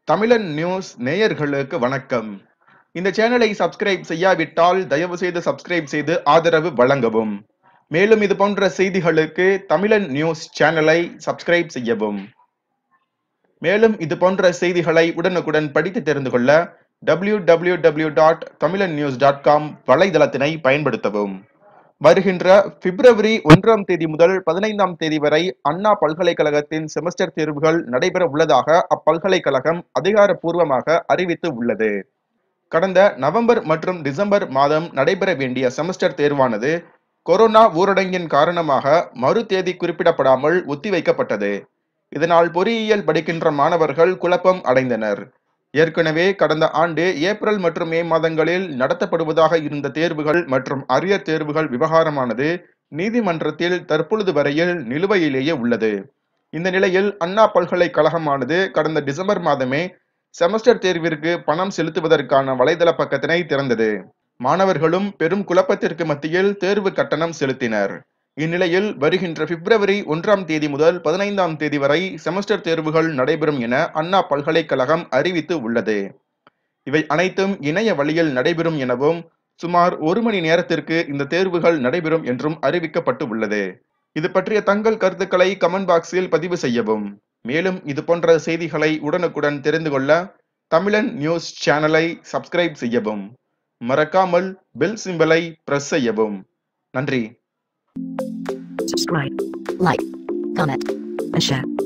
தமிழன் நியூஸ் நேயர்களுக்கு வணக்கம் இந்த சேனலை சப்ஸ்கிரைப் செய்யாவிட்டால் தயவு செய்து சப்ஸ்கிரைப் செய்து ஆதரவு வழங்கவும் மேலும் இது போன்ற செய்திகளுக்கு தமிழன் நியூஸ் சேனலை சப்ஸ்கிரைப் செய்யவும் மேலும் இது போன்ற செய்திகளை உடனுக்குடன் படித்து தெரிந்து கொள்ள W W W dot Tamilan news dot com வலைதளத்தினை பயன்படுத்தவும் வருகின்ற பிப்ரவரி ஒன்றாம் தேதி முதல் பதினைந்தாம் தேதி வரை அண்ணா பல்கலைக்கழகத்தின் செமஸ்டர் தேர்வுகள் நடைபெற உள்ளதாக அப்பல்கலைக்கழகம் அதிகாரப்பூர்வமாக அறிவித்து உள்ளது கடந்த நவம்பர் மற்றும் டிசம்பர் மாதம் நடைபெற வேண்டிய செமஸ்டர் தேர்வானது கொரோனா ஊரடங்கின் காரணமாக மறு தேதி குறிப்பிடப்படாமல் ஒத்திவைக்கப்பட்டது இதனால் பொறியியல் படிக்கின்ற மாணவர்கள் குழப்பம் அடைந்தனர் ஏற்கனவே கடந்த ஆண்டு ஏப்ரல் மற்றும் மே மாதங்களில் நடத்தப்படுவதாக இருந்த தேர்வுகள் மற்றும் அரியர் தேர்வுகள் விவகாரமானது நீதிமன்றத்தில் தற்பொழுது வரையில் நிலுவையிலேயே உள்ளது இந்த நிலையில் அண்ணா பல்கலைக்கழகமானது கடந்த டிசம்பர் மாதமே செமஸ்டர் தேர்விற்கு பணம் செலுத்துவதற்கான வலைதள பக்கத்தினை திறந்தது மாணவர்களும் பெரும் குழப்பத்திற்கு மத்தியில் தேர்வு கட்டணம் செலுத்தினர் இந்நிலையில் வருகின்ற பிப்ரவரி ஒன்றாம் தேதி முதல் பதினைந்தாம் தேதி வரை செமஸ்டர் தேர்வுகள் நடைபெறும் என அண்ணா பல்கலைக்கழகம் அறிவித்து உள்ளது இவை அனைத்தும் இணைய வழியில் நடைபெறும் எனவும் சுமார் ஒரு மணி நேரத்திற்கு இந்த தேர்வுகள் நடைபெறும் என்றும் அறிவிக்கப்பட்டு உள்ளது இது பற்றிய தங்கள் கருத்துக்களை கமெண்ட் பாக்ஸில் பதிவு செய்யவும் மேலும் இது போன்ற செய்திகளை உடனுக்குடன் தெரிந்து கொள்ள தமிழன் நியூஸ் சேனலை சப்ஸ்கிரைப் செய்யவும் மறக்காமல் பெல் சிம்பலை பிரஸ் செய்யவும் நன்றி subscribe, like, comment, and share.